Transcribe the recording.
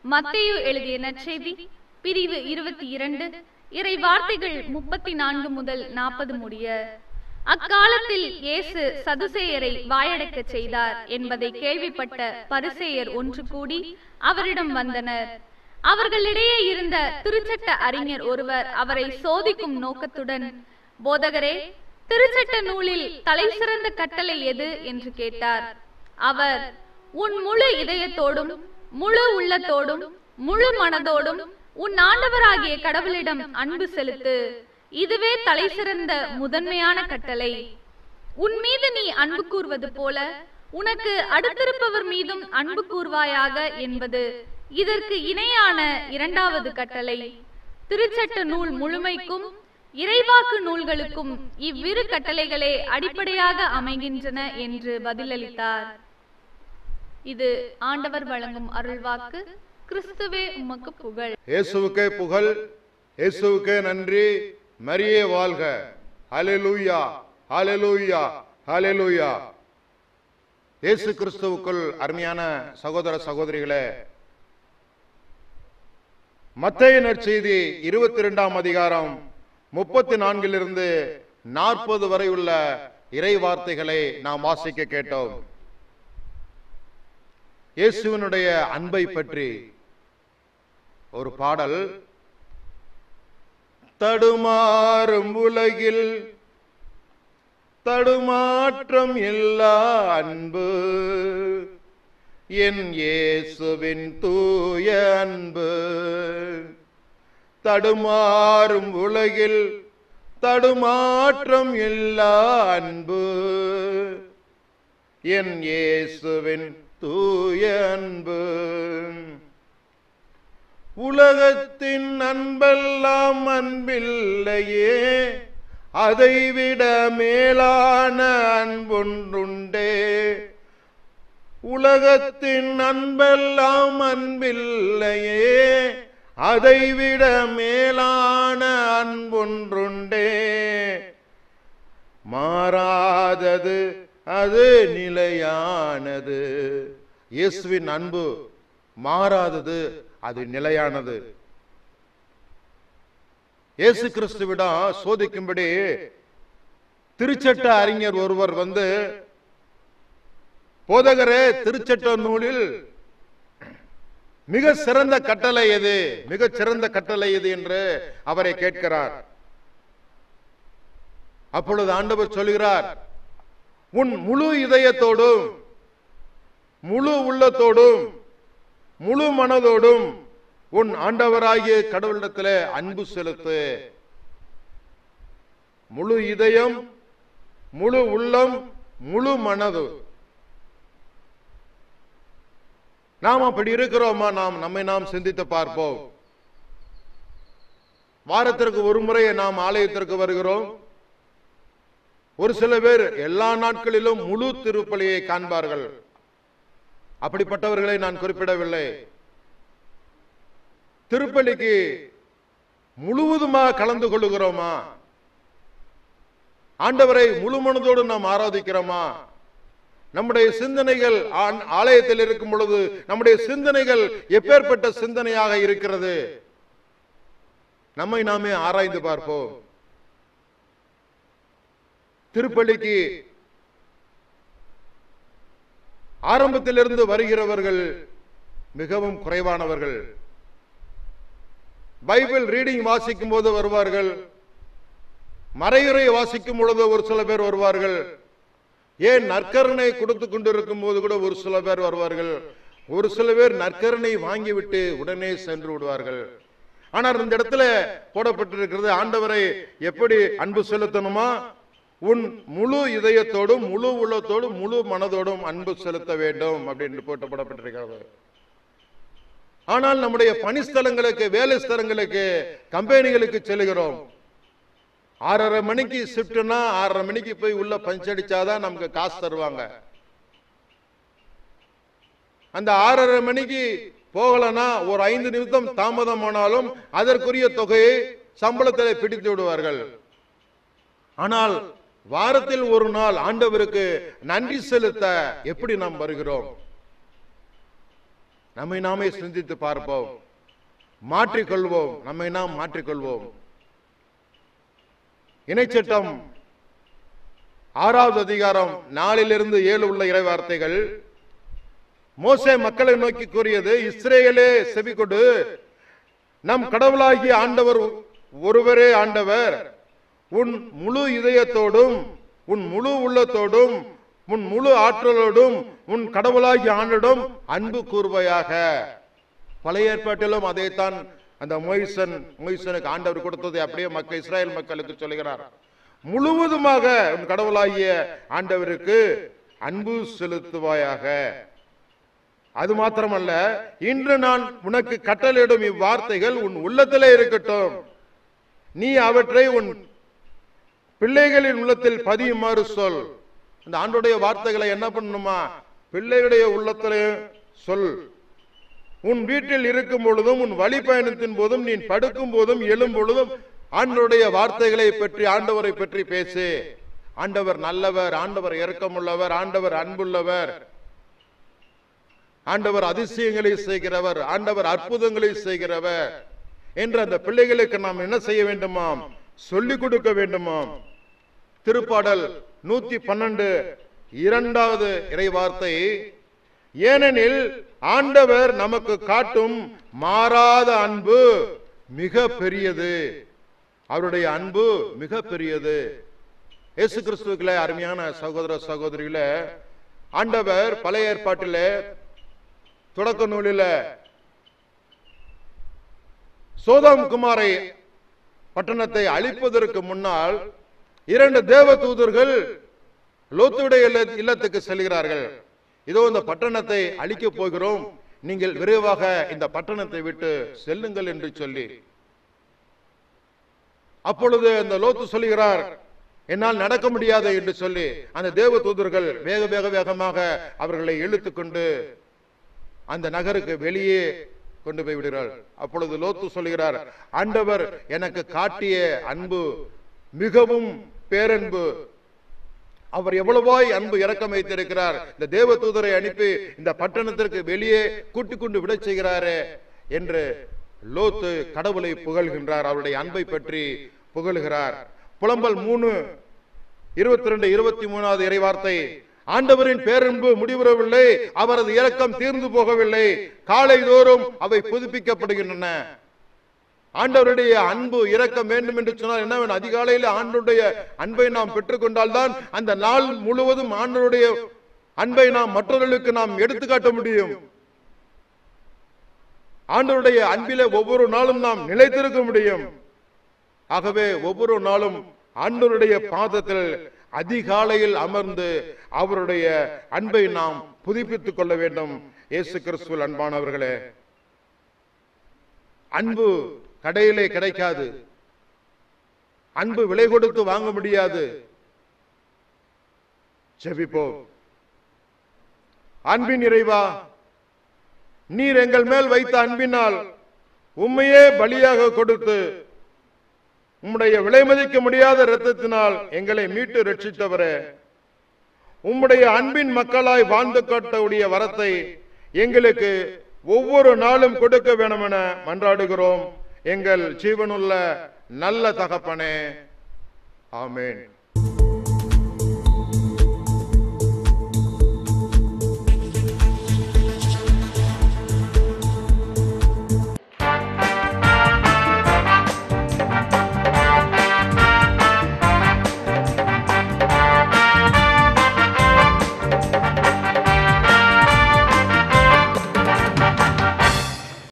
மத்தேயு எழுதிய நற்செய்தி பிரிவு இருபத்தி இரண்டு இறை வார்த்தைகள் முப்பத்தி நான்கு முதல் நாற்பது முடிய அக்காலத்தில் இயேசு சதுசேயரை வாயடக்கச் செய்தார் என்பதை கேள்விப்பட்ட பரிசேயர் ஒன்று கூடி அவரிடம் வந்தனர் அவர்களிடையே இருந்த திருச்சட்ட அறிஞர் ஒருவர் அவரை சோதிக்கும் நோக்கத்துடன் போதகரே திருச்சட்ட நூலில் தலைசிறந்த கட்டளை எது என்று கேட்டார் அவர் உன் முழு இதயத்தோடும் முழு உள்ளத்தோடும் முழு மனதோடும் உன் ஆண்டவராகிய கடவுளிடம் அன்பு செலுத்து இதுவே தலைசிறந்த முதன்மையான கட்டளை உன் மீது நீ அன்பு கூர்வது போல உனக்கு அடுத்திருப்பவர் மீதும் அன்பு கூர்வாயாக என்பது இதற்கு இணையான இரண்டாவது கட்டளை திருச்சட்ட நூல் முழுமைக்கும் இறைவாக்கு நூல்களுக்கும் இவ்விரு கட்டளைகளே அடிப்படையாக அமைகின்றன என்று பதிலளித்தார் இது ஆண்டவர் வழங்கும் அருள்வாக்கு கிறிஸ்துவே உமக்கு புகழ் இயேசுவுக்கே புகழ் இயேசுவுக்கே நன்றி மரியே வாழ்க ஹalleluya ஹalleluya ஹalleluya இயேசு கிறிஸ்துவுக்குள் அருமையான சகோதர சகோதரிகளே மத்தேய நற்செய்தி இருபத்தி இரண்டாம் அதிகாரம் முப்பத்தி நான்கிலிருந்து நாற்பது வரை உள்ள இறை வார்த்தைகளை நாம் வாசிக்க கேட்டோம் இயேசுவினுடைய அன்பை பற்றி ஒரு பாடல் தடுமாறும் உலகில் தடுமாற்றம் இல்லா அன்பு என் இயேசுவின் தூய அன்பு தடுமாறும் உலகில் தடுமாற்றம் இல்லா அன்பு என் இயேசுவின் தூய அன்பு உலகத்தின் அன்பெல்லாம் அன்பில்லையே அதைவிட மேலான அன்பொன்றுண்டே உலகத்தின் அன்பெல்லாம் அன்பில்லையே அதைவிட மேலான அன்பொன்றுண்டே மாறாதது அது நிலையானது இயேசுவின் அன்பு மாறாதது அது நிலையானது இயேசு கிறிஸ்துவிடம் சோதிக்கும்படி திருச்சட்ட அறிஞர் ஒருவர் வந்து போதகரே திருச்சட்ட நூலில் மிக சிறந்த கட்டளை எது மிக சிறந்த கட்டளை எது என்று அவரை கேட்கிறார் அப்பொழுது ஆண்டவர் சொல்கிறார் உன் முழு இதயத்தோடும் முழு உள்ளத்தோடும் முழு மனதோடும் உன் ஆண்டவராகிய கடவுளிடத்தில் அன்பு செலுத்து முழு இதயம் முழு உள்ளம் முழு மனது நாம் அப்படி இருக்கிறோமா நாம் நம்மை நாம் சிந்தித்து பார்ப்போம் வாரத்திற்கு ஒரு முறை நாம் ஆலயத்திற்கு வருகிறோம் ஒரு சில பேர் எல்லா நாட்களிலும் முழு திருப்பலியை காண்பார்கள் அப்படிப்பட்டவர்களை நான் குறிப்பிடவில்லை திருப்பலிக்கு முழுவதுமாக கலந்து கொள்ளுகிறோமா ஆண்டவரை முழு மனதோடு நாம் ஆராதிக்கிறோமா நம்முடைய சிந்தனைகள் ஆ- ஆலயத்தில் இருக்கும் பொழுது நம்முடைய சிந்தனைகள் எப்பேற்பட்ட சிந்தனையாக இருக்கிறது நம்மை நாமே ஆராய்ந்து பார்ப்போம் திருப்பலிக்கு ஆரம்பத்திலிருந்து வருகிறவர்கள் மிகவும் குறைவானவர்கள் பைபிள் ரீடிங் வாசிக்கும் போது வருவார்கள் மறையுறை வாசிக்கும் பொழுது ஒரு சில பேர் வருவார்கள் ஏன் நற்கருணை கொடுத்து கொண்டிருக்கும் போது கூட ஒரு சில பேர் வருவார்கள் ஒரு சில பேர் நற்கருணை வாங்கிவிட்டு உடனே சென்று விடுவார்கள் ஆனால் இந்த இடத்துல போடப்பட்டிருக்கிறது ஆண்டவரை எப்படி அன்பு செலுத்தணுமா உன் முழு இதயத்தோடும் முழு உள்ளத்தோடும் முழு மனதோடும் அன்பு செலுத்த வேண்டும் அப்படின்னு போட்டு போடப்பட்டிருக்கிறது ஆனால் நம்முடைய பணிஸ்தலங்களுக்கு வேலை ஸ்தலங்களுக்கு கம்பெனிகளுக்கு செல்கிறோம் ஆறரை மணிக்கு ஷிஃப்ட்னா ஆறரை மணிக்கு போய் உள்ள பஞ்ச் அடிச்சாதான் நமக்கு காசு தருவாங்க அந்த ஆறரை மணிக்கு போகலனா ஒரு ஐந்து நிமிஷம் தாமதம் ஆனாலும் அதற்குரிய தொகையை சம்பளத்தில் பிடித்து விடுவார்கள் ஆனால் வாரத்தில் ஒரு நாள் ஆண்டவருக்கு நன்றி செலுத்த எப்படி நாம் வருகிறோம் நம்மை நாமே சிந்தித்து பார்ப்போம் மாற்றிக்கொள்வோம் நம்மை நாம் மாற்றிக்கொள்வோம் இணைச்சட்டம் ஆறாவது அதிகாரம் நாலிலிருந்து ஏழு உள்ள இறை வார்த்தைகள் மோசே மக்களை நோக்கி கூறியது இஸ்ரேலே செவி கொடு நம் கடவுளாகிய ஆண்டவர் ஒருவரே ஆண்டவர் உன் முழு இதயத்தோடும் உன் முழு உள்ளத்தோடும் உன் முழு ஆற்றலோடும் உன் கடவுளாகிய ஆண்டிடம் அன்பு கூறுவையாக பழைய ஏற்பாட்டிலும் அதைத்தான் அந்த மொய்சன் மொய்சனுக்கு ஆண்டவர் கொடுத்ததை அப்படியே மக்கள் இஸ்ராயல் மக்களுக்கு சொல்லுகிறார் முழுவதுமாக உன் கடவுளாகிய ஆண்டவருக்கு அன்பு செலுத்துவாயாக அது மாத்திரமல்ல இன்று நான் உனக்கு கட்டளையிடும் இவ்வார்த்தைகள் உன் உள்ளத்திலே இருக்கட்டும் நீ அவற்றை உன் பிள்ளைகளின் உள்ளத்தில் பதியுமாறு சொல் இந்த ஆண்டுடைய வார்த்தைகளை என்ன பண்ணணுமா பிள்ளைகளுடைய உள்ளத்திலே சொல் உன் வீட்டில் இருக்கும் பொழுதும் உன் வழி பயணத்தின் போதும் நீ படுக்கும் போதும் எழும் பொழுதும் ஆண்டவருடைய வார்த்தைகளை பற்றி ஆண்டவரை பற்றி பேசு ஆண்டவர் நல்லவர் ஆண்டவர் இரக்கமுள்ளவர் ஆண்டவர் அன்புள்ளவர் ஆண்டவர் அதிசயங்களை செய்கிறவர் ஆண்டவர் அற்புதங்களை செய்கிறவர் என்று அந்த பிள்ளைகளுக்கு நாம் என்ன செய்ய வேண்டுமாம் சொல்லிக் கொடுக்க வேண்டுமாம் திருப்பாடல் நூத்தி பன்னெண்டு இரண்டாவது இறைவார்த்தை ஏனெனில் ஆண்டவர் நமக்கு காட்டும் மாறாத அன்பு மிக பெரியது அவருடைய அன்பு மிக பெரியது இயேசு கிறிஸ்துவுக்குள்ள அருமையான சகோதர சகோதரிகளே ஆண்டவர் பழைய ஏற்பாட்டிலே தொடக்க நூலில சோதாம் குமாரை பட்டணத்தை அழிப்பதற்கு முன்னால் இரண்டு தேவ தூதர்கள் லோத்துடைய இல்ல- இல்லத்துக்கு செல்கிறார்கள் இதோ இந்த பட்டணத்தை அழிக்கப் போகிறோம் நீங்கள் விரைவாக இந்த பட்டணத்தை விட்டு செல்லுங்கள் என்று சொல்லி அப்பொழுது அந்த லோத்து சொல்லுகிறார் என்னால் நடக்க முடியாது என்று சொல்லி அந்த தேவ தூதர்கள் வேக வேக வேகமாக அவர்களை இழுத்துக் கொண்டு அந்த நகருக்கு வெளியே கொண்டு போய் விடுகிறார் அப்பொழுது லோத்து சொல்கிறார் ஆண்டவர் எனக்கு காட்டிய அன்பு மிகவும் பேரன்பு அவர் எவ்வளவாய் அன்பு இறக்கம் வைத்திருக்கிறார் இந்த தேவ தூதரை அனுப்பி இந்த பட்டணத்திற்கு வெளியே கூட்டிக் கொண்டு விடச் செய்கிறாரே என்று லோத்து கடவுளை புகழ்கின்றார் அவருடைய அன்பை பற்றி புகழ்கிறார் புலம்பல் மூணு இருபத்தி ரெண்டு இருபத்தி மூணாவது இறைவார்த்தை ஆண்டவரின் பேரன்பு முடிவுறவில்லை அவரது இரக்கம் தீர்ந்து போகவில்லை காலை தோறும் அவை புதுப்பிக்கப்படுகின்றன ஆண்டவருடைய அன்பு இரக்கம் வேண்டும் என்று சொன்னால் என்ன வேணும் அதிகாலையில் ஆண்டவருடைய அன்பை நாம் பெற்றுக்கொண்டால் தான் அந்த நாள் முழுவதும் ஆண்டவருடைய அன்பை நாம் மற்றவர்களுக்கு நாம் எடுத்துக்காட்ட முடியும் ஆண்டவருடைய அன்பிலே ஒவ்வொரு நாளும் நாம் நிலைத்திருக்க முடியும் ஆகவே ஒவ்வொரு நாளும் ஆண்டவருடைய பாதத்தில் அதிகாலையில் அமர்ந்து அவருடைய அன்பை நாம் புதுப்பித்துக் கொள்ள வேண்டும் இயேசு கிறிஸ்துவில் அன்பானவர்களே அன்பு கடையிலே கிடைக்காது அன்பு விலை கொடுத்து வாங்க முடியாது செபிப்போம் அன்பின் இறைவா நீர் எங்கள் மேல் வைத்த அன்பினால் உண்மையே பலியாக கொடுத்து உம்முடைய விலைமதிக்க முடியாத இரத்தத்தினால் எங்களை மீட்டு ரட்சித்தவரே உம்முடைய அன்பின் மக்களாய் வாழ்ந்து காட்டக்கூடிய வரத்தை எங்களுக்கு ஒவ்வொரு நாளும் கொடுக்க வேண்டுமென மன்றாடுகிறோம் எங்கள் ஜீவனுள்ள நல்ல தகப்பனே ஆமென்